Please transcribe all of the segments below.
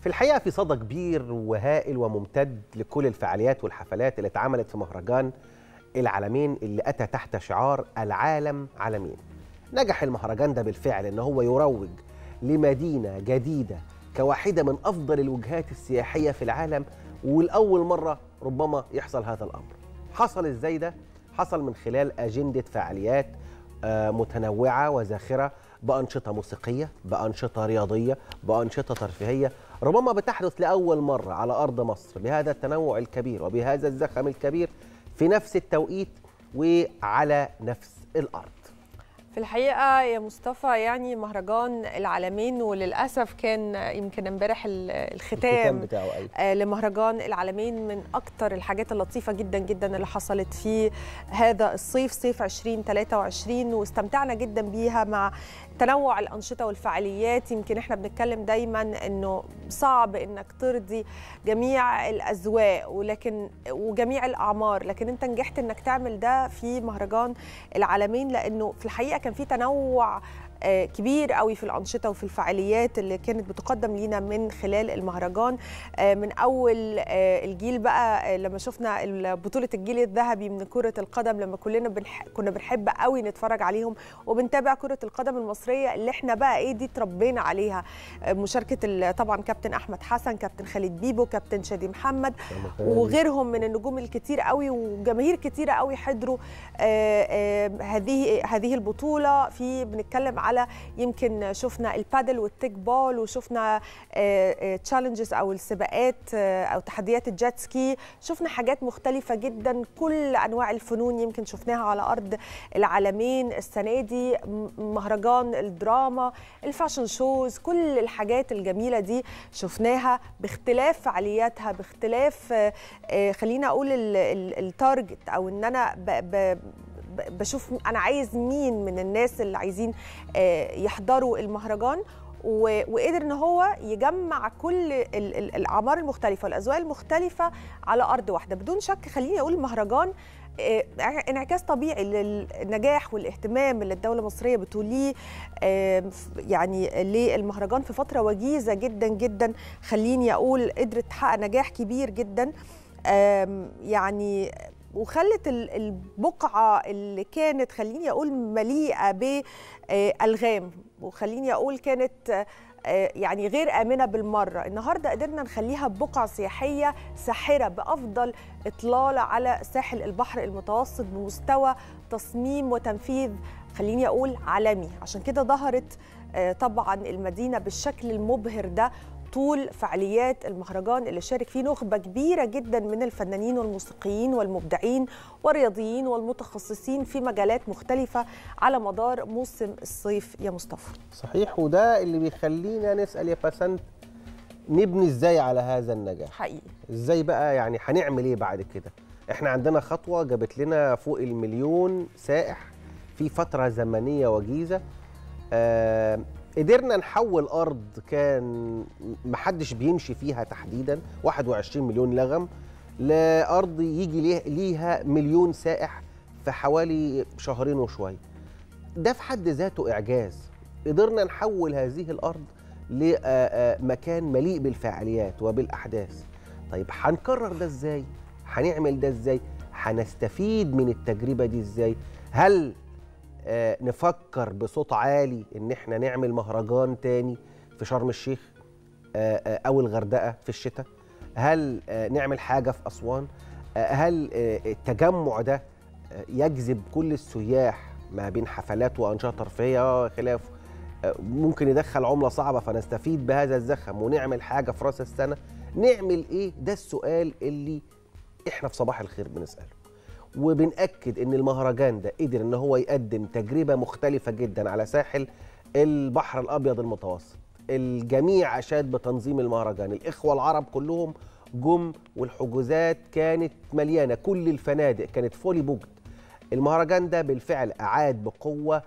في الحقيقه في صدى كبير وهائل وممتد لكل الفعاليات والحفلات اللي اتعملت في مهرجان العالمين اللي اتى تحت شعار العالم عالمين نجح المهرجان ده بالفعل ان هو يروج لمدينه جديده كواحده من افضل الوجهات السياحيه في العالم ولاول مره ربما يحصل هذا الامر حصل ازاي ده حصل من خلال اجنده فعاليات آه، متنوعه وزاخره بانشطه موسيقيه بانشطه رياضيه بانشطه ترفيهيه ربما بتحدث لاول مره على ارض مصر بهذا التنوع الكبير وبهذا الزخم الكبير في نفس التوقيت وعلى نفس الارض في الحقيقة يا مصطفى يعني مهرجان العالمين وللأسف كان يمكن امبارح ال- الختام الختام بتاعه ايوه آه، لمهرجان العالمين من أكتر الحاجات اللطيفة جدا جدا اللي حصلت في هذا الصيف صيف 2023 واستمتعنا جدا بيها مع تنوع الأنشطة والفعاليات يمكن احنا بنتكلم دايما انه صعب انك ترضي جميع الأذواق ولكن وجميع الأعمار لكن انت نجحت انك تعمل ده في مهرجان العالمين لأنه في الحقيقة كان في تنوع آه، كبير قوي في الأنشطة وفي الفعاليات اللي كانت بتقدم لينا من خلال المهرجان آه، من أول آه، الجيل بقى آه، لما شفنا ال- بطولة الجيل الذهبي من كرة القدم لما كلنا بنح... كنا بنحب قوي نتفرج عليهم وبنتابع كرة القدم المصرية اللي احنا بقى ايه دي اتربينا عليها آه، مشاركة ال- طبعا كابتن أحمد حسن كابتن خالد بيبو كابتن شادي محمد وغيرهم من النجوم الكتير قوي وجماهير كتيرة قوي حضروا آه، آه، هذه هذه البطولة في بنتكلم على يمكن شفنا البادل والتيك بول وشفنا تشالنجز او السباقات آه، او تحديات الجيت سكي شفنا حاجات مختلفة جدا كل انواع الفنون يمكن شفناها على ارض العالمين السنة دي م- مهرجان الدراما الفاشن شوز كل الحاجات الجميلة دي شفناها باختلاف فعالياتها باختلاف آه، آه، خلينا اقول ال- ال- التارجت او ان انا ب ب ب- بشوف انا عايز مين من الناس اللي عايزين آه، يحضروا المهرجان و- وقدر ان هو يجمع كل ال- ال- الاعمار المختلفه والاذواق المختلفه على ارض واحده بدون شك خليني اقول المهرجان آه، انعكاس طبيعي للنجاح والاهتمام اللي الدوله المصريه بتوليه آه، ف- يعني للمهرجان في فتره وجيزه جدا جدا خليني اقول قدرت تحقق نجاح كبير جدا آم، يعني وخلت ال- البقعة اللي كانت خليني أقول مليئة بألغام وخليني أقول كانت آه، يعني غير آمنة بالمرة النهاردة قدرنا نخليها بقعة سياحية ساحرة بأفضل إطلالة على ساحل البحر المتوسط بمستوى تصميم وتنفيذ خليني أقول عالمي عشان كده ظهرت آه، طبعا المدينة بالشكل المبهر ده طول فعاليات المهرجان اللي شارك فيه نخبة كبيرة جدا من الفنانين والموسيقيين والمبدعين والرياضيين والمتخصصين في مجالات مختلفة على مدار موسم الصيف يا مصطفى صحيح وده اللي بيخلينا نسال يا بسنت نبني ازاي على هذا النجاح حقيقي ازاي بقى يعني هنعمل ايه بعد كده احنا عندنا خطوه جابت لنا فوق المليون سائح في فتره زمنيه وجيزه آه قدرنا نحول ارض كان محدش بيمشي فيها تحديدا 21 مليون لغم لارض يجي ليه- ليها مليون سائح في حوالي شهرين وشويه ده في حد ذاته اعجاز قدرنا نحول هذه الارض لمكان مليء بالفعاليات وبالاحداث طيب هنكرر ده ازاي هنعمل ده ازاي هنستفيد من التجربه دي ازاي هل آه، نفكر بصوت عالي ان احنا نعمل مهرجان تاني في شرم الشيخ آه، آه، او الغردقه في الشتاء هل آه، نعمل حاجه في اسوان آه، هل آه، التجمع ده آه، يجذب كل السياح ما بين حفلات وانشطه ترفيهيه وخلافه آه، ممكن يدخل عمله صعبه فنستفيد بهذا الزخم ونعمل حاجه في راس السنه نعمل ايه ده السؤال اللي احنا في صباح الخير بنساله وبنأكد ان المهرجان ده قدر ان هو يقدم تجربه مختلفه جدا على ساحل البحر الابيض المتوسط الجميع اشاد بتنظيم المهرجان الاخوه العرب كلهم جم والحجوزات كانت مليانه كل الفنادق كانت فولي بوكد المهرجان ده بالفعل اعاد بقوه آآ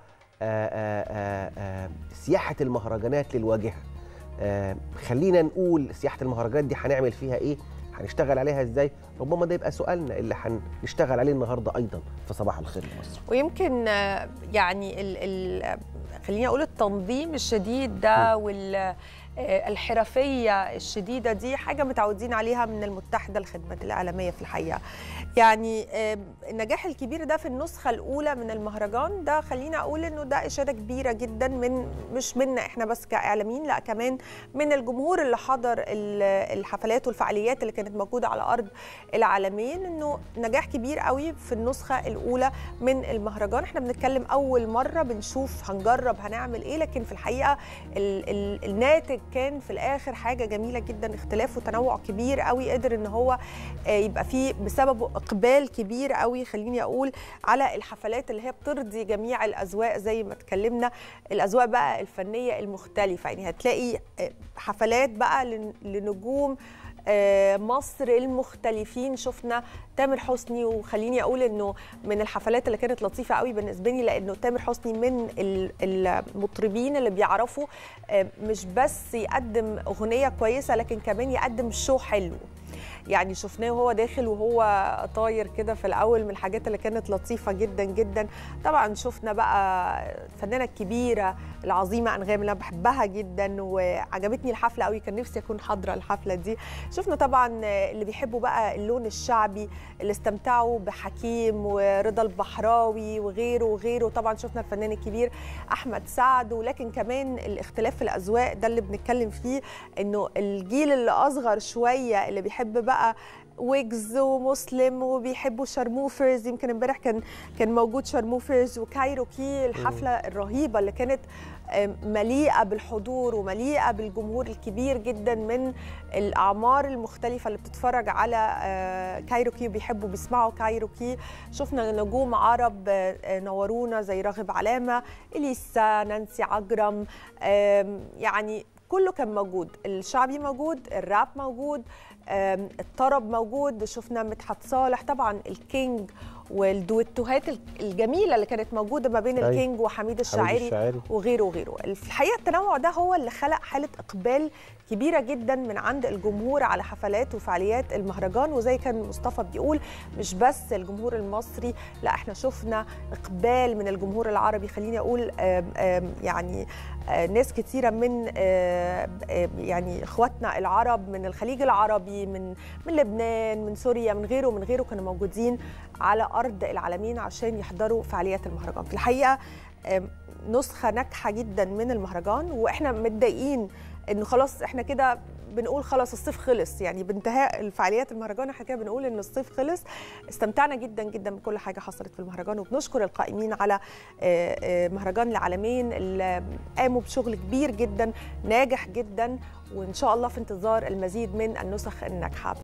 آآ آآ سياحه المهرجانات للواجهه آه، خلينا نقول سياحه المهرجانات دي هنعمل فيها ايه هنشتغل عليها ازاي ربما ده يبقى سؤالنا اللي هنشتغل عليه النهارده ايضا في صباح الخير يا مصر ويمكن آه، يعني ال ال خليني اقول التنظيم الشديد ده وال الحرفيه الشديده دي حاجه متعودين عليها من المتحده للخدمات الاعلاميه في الحقيقه يعني النجاح الكبير ده في النسخه الاولى من المهرجان ده خلينا اقول انه ده اشاده كبيره جدا من مش منا احنا بس كاعلاميين لا كمان من الجمهور اللي حضر الحفلات والفعاليات اللي كانت موجوده على ارض العالمين انه نجاح كبير قوي في النسخه الاولى من المهرجان احنا بنتكلم اول مره بنشوف هنجرب هنعمل ايه لكن في الحقيقه ال ال الناتج كان في الاخر حاجه جميله جدا اختلاف وتنوع كبير قوي قدر ان هو يبقى فيه بسببه اقبال كبير قوي خليني اقول على الحفلات اللي هي بترضي جميع الاذواق زي ما اتكلمنا الاذواق بقى الفنيه المختلفه يعني هتلاقي حفلات بقى لنجوم مصر المختلفين شفنا تامر حسني وخليني اقول انه من الحفلات اللي كانت لطيفه قوي بالنسبه لي لانه تامر حسني من المطربين اللي بيعرفوا مش بس يقدم اغنيه كويسه لكن كمان يقدم شو حلو يعني شفناه وهو داخل وهو طاير كده في الاول من الحاجات اللي كانت لطيفه جدا جدا طبعا شفنا بقى الفنانه الكبيره العظيمه انغام اللي انا بحبها جدا وعجبتني الحفله قوي كان نفسي اكون حاضره الحفله دي شفنا طبعا اللي بيحبوا بقى اللون الشعبي اللي استمتعوا بحكيم ورضا البحراوي وغيره وغيره طبعا شفنا الفنان الكبير احمد سعد ولكن كمان الاختلاف في الاذواق ده اللي بنتكلم فيه انه الجيل اللي اصغر شويه اللي بيحب بقى ويجز ومسلم وبيحبوا شارموفرز يمكن امبارح كان كان موجود شارموفرز وكايروكي الحفله الرهيبه اللي كانت مليئه بالحضور ومليئه بالجمهور الكبير جدا من الاعمار المختلفه اللي بتتفرج على كايروكي وبيحبوا بيسمعوا كايروكي شفنا نجوم عرب نورونا زي راغب علامه اليسا نانسي عجرم يعني كله كان موجود الشعبي موجود الراب موجود الطرب موجود شفنا مدحت صالح طبعا الكينج والدويتوهات الجميله اللي كانت موجوده ما بين أيوة. الكينج وحميد الشاعري, الشاعري. وغيره وغيره في الحقيقه التنوع ده هو اللي خلق حاله اقبال كبيره جدا من عند الجمهور على حفلات وفعاليات المهرجان وزي كان مصطفى بيقول مش بس الجمهور المصري لا احنا شفنا اقبال من الجمهور العربي خليني اقول آم آم يعني ناس كتيرة من يعني اخواتنا العرب من الخليج العربي من من لبنان من سوريا من غيره من غيره كانوا موجودين على ارض العالمين عشان يحضروا فعاليات المهرجان في الحقيقه نسخه ناجحه جدا من المهرجان واحنا متضايقين انه خلاص احنا كده بنقول خلاص الصيف خلص يعني بانتهاء الفعاليات المهرجان احنا كده بنقول ان الصيف خلص استمتعنا جدا جدا بكل حاجه حصلت في المهرجان وبنشكر القائمين على مهرجان العالمين اللي قاموا بشغل كبير جدا ناجح جدا وان شاء الله في انتظار المزيد من النسخ الناجحه